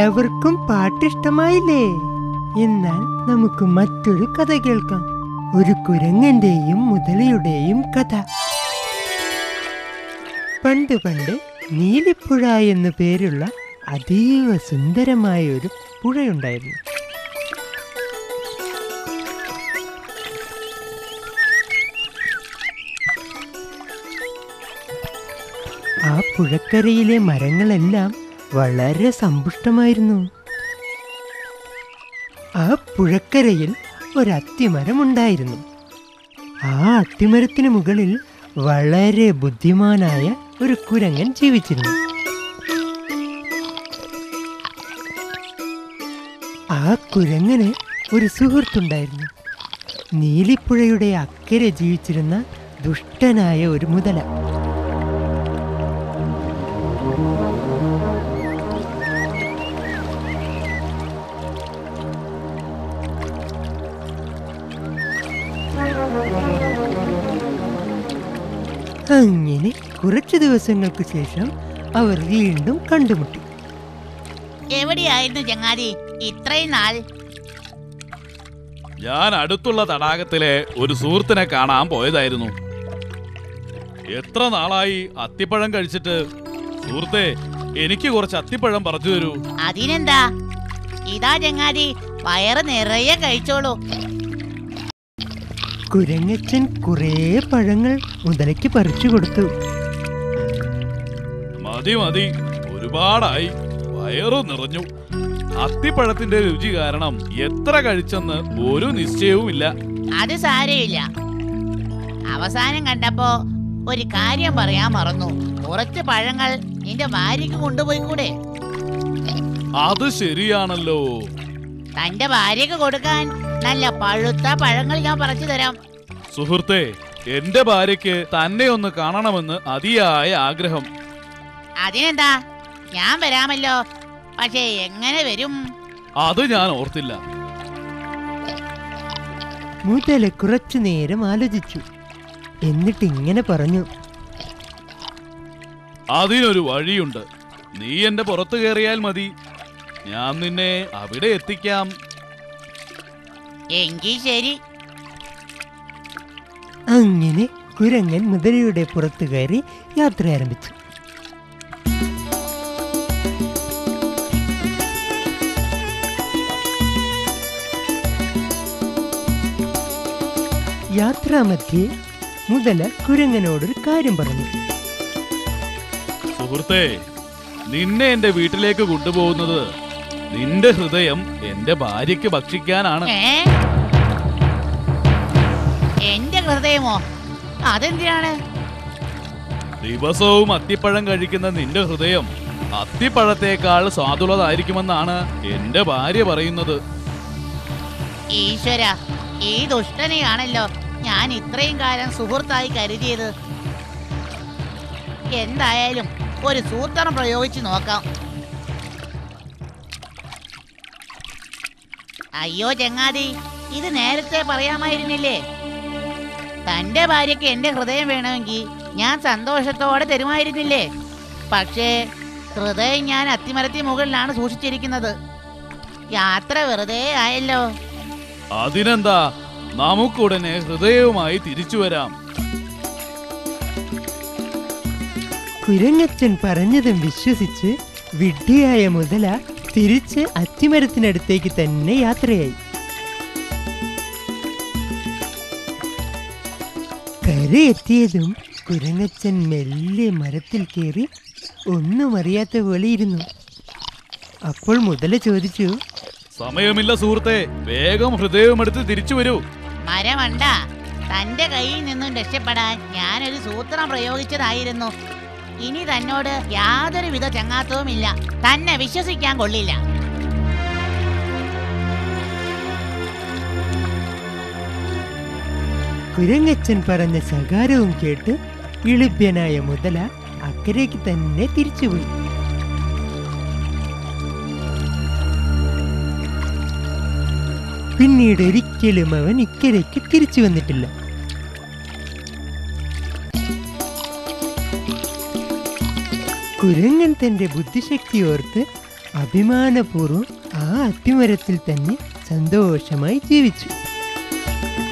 എല്ലാവർക്കും പാട്ടിഷ്ടമായില്ലേ എന്നാൽ നമുക്ക് മറ്റൊരു കഥ കേൾക്കാം ഒരു കുരങ്ങന്റെയും മുതലയുടെയും കഥ പണ്ട് പണ്ട് നീലിപ്പുഴ എന്നു പേരുള്ള അതീവ സുന്ദരമായ ഒരു പുഴയുണ്ടായിരുന്നു ആ പുഴക്കരയിലെ മരങ്ങളെല്ലാം വളരെ സമ്പുഷ്ടമായിരുന്നു ആ പുഴക്കരയിൽ ഒരു അത്തിമരമുണ്ടായിരുന്നു ആ അത്തിമരത്തിന് മുകളിൽ വളരെ ബുദ്ധിമാനായ ഒരു കുരങ്ങൻ ജീവിച്ചിരുന്നു ആ കുരങ്ങന് ഒരു സുഹൃത്തുണ്ടായിരുന്നു നീലിപ്പുഴയുടെ അക്കരെ ജീവിച്ചിരുന്ന ദുഷ്ടനായ ഒരു മുതല അങ്ങനെ കുറച്ചു ദിവസങ്ങൾക്ക് ശേഷം അവർ വീണ്ടും കണ്ടുമുട്ടി എവിടെയായിരുന്നു ചങ്ങാതി ഇത്രയും നാൾ ഞാൻ അടുത്തുള്ള തടാകത്തിലെ ഒരു സുഹൃത്തിനെ കാണാൻ പോയതായിരുന്നു എത്ര നാളായി അത്തിപ്പഴം കഴിച്ചിട്ട് സുഹൃത്തെ എനിക്ക് കുറച്ച് അത്തിപ്പഴം പറഞ്ഞു തരൂ അതിനെന്താ ഇതാ ചങ്ങാതി വയറ് നിറയെ കഴിച്ചോളൂ കുരങ്ങച്ചൻ കുറേ പഴങ്ങൾ മുതലയ്ക്ക് പറിച്ചു കൊടുത്തു മതി മതി ഒരുപാടായി വയറു നിറഞ്ഞു അത്തിപ്പഴത്തിന്റെ രുചി കാരണം എത്ര കഴിച്ചെന്ന് ഒരു നിശ്ചയവുമില്ല അത് സാരമില്ല അവസാനം കണ്ടപ്പോ ഒരു കാര്യം പറയാൻ മറന്നു കുറച്ച് പഴങ്ങൾ നിന്റെ ഭാര്യയ്ക്ക് കൊണ്ടുപോയി കൂടെ അത് ശരിയാണല്ലോ തന്റെ ഭാര്യയ്ക്ക് കൊടുക്കാൻ നല്ല പഴുത്ത പഴങ്ങൾ ഞാൻ പറിച്ചു തരാം സുഹൃത്തെ എന്റെ ഭാര്യയ്ക്ക് തന്നെ ഒന്ന് കാണണമെന്ന് അതിയായ ആഗ്രഹം അതിനെന്താ ഞാൻ വരാമല്ലോ പക്ഷേ എങ്ങനെ വരും അത് ഞാൻ ഓർത്തില്ല മുതല കുറച്ചു നേരം ആലോചിച്ചു എന്നിട്ട് ഇങ്ങനെ പറഞ്ഞു അതിനൊരു വഴിയുണ്ട് നീ എന്റെ പുറത്തു കയറിയാൽ മതി ഞാൻ നിന്നെ അവിടെ എത്തിക്കാം എങ്കിൽ ശരി അങ്ങനെ കുരങ്ങൻ മുതലയുടെ പുറത്തു കയറി യാത്ര ആരംഭിച്ചു യാത്രാമധ്യേ മുതല കുരങ്ങനോടൊരു കാര്യം പറഞ്ഞു സുഹൃത്തെ നിന്നെ എന്റെ വീട്ടിലേക്ക് കൊണ്ടുപോകുന്നത് നിന്റെ ഹൃദയം എന്റെ ഭാര്യയ്ക്ക് ഭക്ഷിക്കാനാണ് ഏ എന്റെ ഹൃദയമോ അതെന്തിനാണ് ദിവസവും അത്തിപ്പഴം കഴിക്കുന്ന നിന്റെ ഹൃദയം അത്തിപ്പഴത്തേക്കാൾ സ്വാദുള്ളതായിരിക്കുമെന്നാണ് എന്റെ ഭാര്യ പറയുന്നത് ഈശ്വര ഈ ദുഷ്ടനെയാണല്ലോ ഞാൻ ഇത്രയും കാലം സുഹൃത്തായി കരുതിയത് എന്തായാലും ഒരു സൂത്രം പ്രയോഗിച്ച് നോക്കാം അയ്യോ ചങ്ങാതി ഇത് നേരത്തെ പറയാമായിരുന്നില്ലേ തന്റെ ഭാര്യയ്ക്ക് എന്റെ ഹൃദയം വേണമെങ്കിൽ ഞാൻ സന്തോഷത്തോടെ തരുമായിരുന്നില്ലേ പക്ഷേ ഹൃദയം ഞാൻ അത്തിമരത്തി മുകളിലാണ് സൂക്ഷിച്ചിരിക്കുന്നത് യാത്ര വെറുതെ ആയല്ലോ അതിനെന്താ നമുക്കുടനെ ഹൃദയവുമായി തിരിച്ചു വരാം കുരങ്ങച്ചൻ പറഞ്ഞതും വിശ്വസിച്ച് വിഡ്ഢിയായ മുതല തിരിച്ച് അത്തിമരത്തിനടുത്തേക്ക് തന്നെ യാത്രയായി കരയെത്തിയതും കുരങ്ങച്ചൻ മെല്ലെ മരത്തിൽ കയറി ഒന്നും അറിയാത്ത പോലെ ഇരുന്നു അപ്പോൾ മുതല ചോദിച്ചു സമയമില്ല സുഹൃത്തെ വേഗം ഹൃദയവുമെടുത്ത് തിരിച്ചു വരൂ മരമണ്ട തന്റെ കയ്യിൽ നിന്നും രക്ഷപ്പെടാൻ ഞാനൊരു സൂത്രം പ്രയോഗിച്ചതായിരുന്നു ഇനി തന്നോട് യാതൊരുവിധ ചങ്ങാത്തവുമില്ല തന്നെ വിശ്വസിക്കാൻ കൊള്ളില്ല കുരങ്ങച്ചൻ പറഞ്ഞ ശകാരവും കേട്ട് ഇളിഭ്യനായ മുതല അക്കരയ്ക്ക് തന്നെ തിരിച്ചുപോയി പിന്നീട് ഒരിക്കലും അവൻ ഇക്കരയ്ക്ക് തിരിച്ചു വന്നിട്ടില്ല കുരങ്ങൻ തന്റെ ബുദ്ധിശക്തി ഓർത്ത് അഭിമാനപൂർവ്വം ആ അത്തിമരത്തിൽ തന്നെ സന്തോഷമായി ജീവിച്ചു